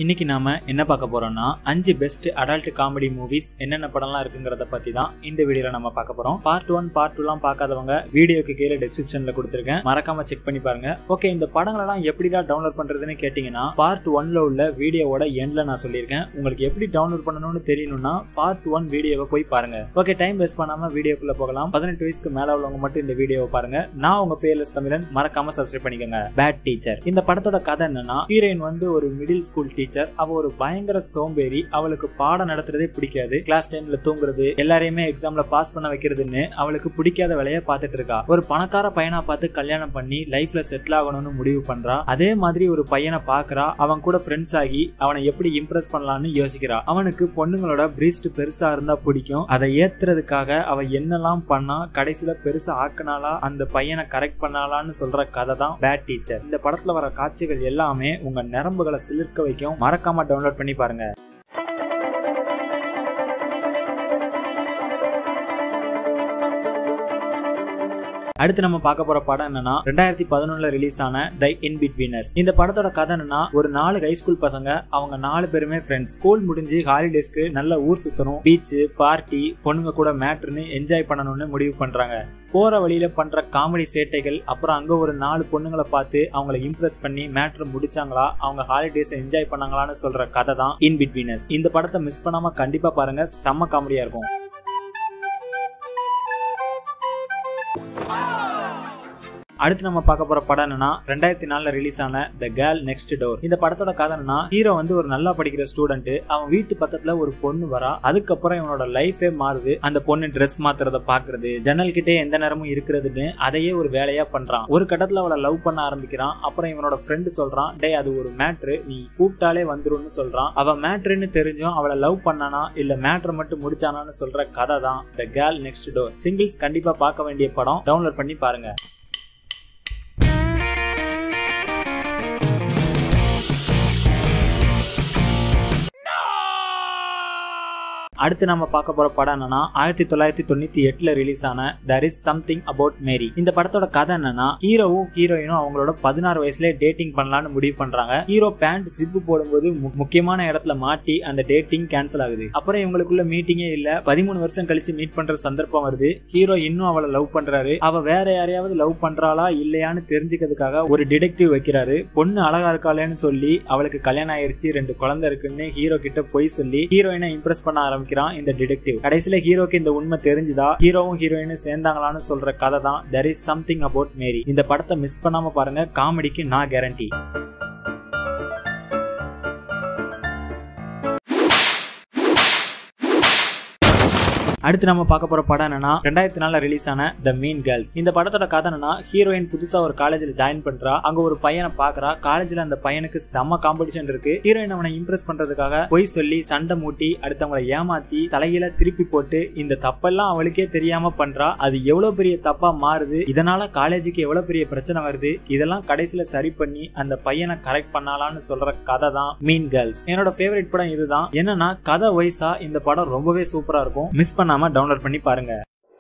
இன்னைக்கு நாம என்ன பார்க்க போறோம்னா அஞ்சு பெஸ்ட் அடல்ட் காமெடி மூவிஸ் என்னென்ன படம்லாம் இருக்குங்கிறத பத்தி தான் இந்த வீடியோல நம்ம பார்க்க போறோம் பார்ட் ஒன் பார்ட் டூலாம் பார்க்காதவங்க வீடியோக்கு கீழே டிஸ்கிரிப்ஷன்ல கொடுத்துருக்கேன் மறக்காம செக் பண்ணி பாருங்க ஓகே இந்த படங்களெல்லாம் எப்படிடா டவுன்லோட் பண்றதுன்னு கேட்டீங்கன்னா பார்ட் ஒன்ல உள்ள வீடியோவோட எண்ட்ல நான் சொல்லியிருக்கேன் உங்களுக்கு எப்படி டவுன்லோட் பண்ணணும்னு தெரியணும்னா பார்ட் ஒன் வீடியோவை போய் பாருங்க ஓகே டைம் வேஸ்ட் பண்ணாம வீடியோக்குள்ள போகலாம் பதினெட்டு வயசுக்கு மேல உள்ளவங்க மட்டும் இந்த வீடியோவை பாருங்க நான் உங்க ஃபேர்லெஸ் தமிழன் மறக்காம சப்ஸ்கிரைப் பண்ணிக்கோங்க பேட் டீச்சர் இந்த படத்தோட கதை என்னன்னா ஹீரோயின் வந்து ஒரு மிடில் ஸ்கூல் டீச்சர் அவ ஒரு பயங்கர சோம்பேறி அவளுக்கு பாடம் நடத்துறதே பிடிக்காது கிளாஸ் டைம்ல தூங்குறது எல்லாரையுமே எக்ஸாம்ல பாஸ் பண்ண வைக்கிறதுன்னு அவளுக்கு பிடிக்காத வேலையை பார்த்துட்டு இருக்கா ஒரு பணக்கார பையனா பார்த்து கல்யாணம் பண்ணி லைஃப்ல செட்டில் ஆகணும்னு முடிவு பண்றா அதே மாதிரி ஒரு பையனை பாக்குறா அவன் கூட ஃப்ரெண்ட்ஸ் ஆகி அவனை எப்படி இம்ப்ரெஸ் பண்ணலாம்னு யோசிக்கிறா அவனுக்கு பொண்ணுங்களோட பிரீஸ்ட் பெருசா இருந்தா பிடிக்கும் அதை ஏத்துறதுக்காக அவ என்னெல்லாம் பண்ணா கடைசியில பெருசா ஆக்குனாலா அந்த பையனை கரெக்ட் பண்ணாலான்னு சொல்ற கதை தான் பேட் டீச்சர் இந்த படத்துல வர காட்சிகள் எல்லாமே உங்க நரம்புகளை சிலிர்க்க வைக்கும் மறக்காம டவுன்லோட் பண்ணி பாருங்க அடுத்து நம்ம பார்க்க போற படம் என்னன்னா ரெண்டாயிரத்தி பதினொன்னுல ரிலீஸ் ஆன தை இன் பிட்வீனர்ஸ் இந்த படத்தோட கதை என்னன்னா ஒரு நாலு ஹை ஸ்கூல் பசங்க அவங்க நாலு பேருமே ஃப்ரெண்ட்ஸ் ஸ்கூல் முடிஞ்சு ஹாலிடேஸ்க்கு நல்ல ஊர் சுத்தணும் பீச் பார்ட்டி பொண்ணுங்க கூட மேட்ருன்னு என்ஜாய் பண்ணணும்னு முடிவு பண்றாங்க போற வழியில பண்ற காமெடி சேட்டைகள் அப்புறம் அங்க ஒரு நாலு பொண்ணுங்களை பார்த்து அவங்கள இம்ப்ரெஸ் பண்ணி மேட்ரு முடிச்சாங்களா அவங்க ஹாலிடேஸ் என்ஜாய் பண்ணாங்களான்னு சொல்ற கதை தான் இன் பிட்வீனர்ஸ் இந்த படத்தை மிஸ் பண்ணாம கண்டிப்பா பாருங்க செம்ம காமெடியா இருக்கும் அடுத்து நம்ம பார்க்க போற படம் என்னன்னா ரெண்டாயிரத்தி நாலுல ரிலீஸ் ஆன த கேர்ள் நெக்ஸ்ட் டோர் இந்த படத்தோட கதை என்னன்னா ஹீரோ வந்து ஒரு நல்லா படிக்கிற ஸ்டூடெண்ட் அவன் வீட்டு பக்கத்துல ஒரு பொண்ணு வரா அதுக்கப்புறம் இவனோட லைஃபே மாறுது அந்த பொண்ணு ட்ரெஸ் மாத்துறத பாக்குறது ஜன்னல் கிட்டே எந்த நேரமும் இருக்கிறதுன்னு அதையே ஒரு வேலையா பண்றான் ஒரு கட்டத்துல அவளை லவ் பண்ண ஆரம்பிக்கிறான் அப்புறம் இவனோட ஃப்ரெண்டு சொல்றான் டே அது ஒரு மேட்ரு நீ கூப்பிட்டாலே வந்துரும்னு சொல்றான் அவ மேட்ருன்னு தெரிஞ்சும் அவளை லவ் பண்ணானா இல்ல மேட்ரு மட்டும் முடிச்சானான்னு சொல்ற கதை தான் the girl next door singles கண்டிப்பா பார்க்க வேண்டிய படம் டவுன்லோட் பண்ணி பாருங்க அடுத்து நம்ம பார்க்க போற படம் என்னன்னா ஆயிரத்தி தொள்ளாயிரத்தி தொண்ணூத்தி எட்டுல ரிலீஸ் ஆன there is something about Mary இந்த படத்தோட கதை என்னன்னா ஹீரோவும் ஹீரோயினும் அவங்களோட பதினாறு வயசுல டேட்டிங் பண்ணலாம்னு முடிவு பண்றாங்க ஹீரோ பேண்ட் சிப்பு போடும்போது முக்கியமான இடத்துல மாட்டி அந்த டேட்டிங் கேன்சல் ஆகுது அப்புறம் இவங்களுக்குள்ள மீட்டிங்கே இல்ல பதிமூணு வருஷம் கழிச்சு மீட் பண்ற சந்தர்ப்பம் வருது ஹீரோ இன்னும் அவளை லவ் பண்றாரு அவ வேற யாரையாவது லவ் பண்றாளா இல்லையான்னு தெரிஞ்சுக்கிறதுக்காக ஒரு டிடெக்டிவ் வைக்கிறாரு பொண்ணு அழகா இருக்காளேன்னு சொல்லி அவளுக்கு கல்யாணம் ஆயிருச்சு ரெண்டு குழந்தை இருக்குன்னு ஹீரோ கிட்ட போய் சொல்லி ஹீரோயினை இம்ப்ரெஸ் பண்ண ஆரம்பிக்கிறான் இந்த டிடெக்டிவ் கடைசியில ஹீரோக்கு இந்த உண்மை தெரிஞ்சுதா ஹீரோவும் ஹீரோயினும் சேர்ந்தாங்களான்னு சொல்ற கதை தான் there is something about Mary இந்த படத்தை மிஸ் பண்ணாம பாருங்க காமெடிக்கு நான் கேரண்டி அடுத்து நம்ம பார்க்க போற படம் என்னன்னா ரெண்டாயிரத்தி நாலுல ரிலீஸ் ஆன த மீன் கேர்ள்ஸ் இந்த படத்தோட கதை என்னன்னா ஹீரோயின் புதுசா ஒரு காலேஜ்ல ஜாயின் பண்றா அங்க ஒரு பையனை பாக்குறா காலேஜ்ல அந்த பையனுக்கு செம்ம காம்படிஷன் இருக்கு ஹீரோயின் அவனை இம்ப்ரெஸ் பண்றதுக்காக பொய் சொல்லி சண்டை மூட்டி அடுத்தவங்களை ஏமாத்தி தலையில திருப்பி போட்டு இந்த தப்பெல்லாம் அவளுக்கே தெரியாம பண்றா அது எவ்வளவு பெரிய தப்பா மாறுது இதனால காலேஜுக்கு எவ்வளவு பெரிய பிரச்சனை வருது இதெல்லாம் கடைசியில சரி பண்ணி அந்த பையனை கரெக்ட் பண்ணலாம்னு சொல்ற கதை தான் மீன் கேர்ள்ஸ் என்னோட ஃபேவரட் படம் இதுதான் என்னன்னா கதை வைஸா இந்த படம் ரொம்பவே சூப்பரா இருக்கும் மிஸ் பண்ண பண்ணாம டவுன்லோட் பண்ணி பாருங்க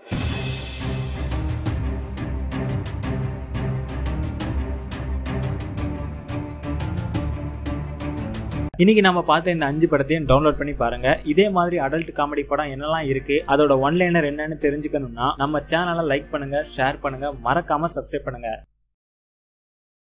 இன்னைக்கு நம்ம பார்த்த இந்த அஞ்சு படத்தையும் டவுன்லோட் பண்ணி பாருங்க இதே மாதிரி அடல்ட் காமெடி படம் என்னெல்லாம் இருக்கு அதோட ஒன்லைனர் என்னன்னு தெரிஞ்சுக்கணும்னா நம்ம சேனலை லைக் பண்ணுங்க ஷேர் பண்ணுங்க மறக்காம சப்ஸ்கிரைப் பண்ணுங்க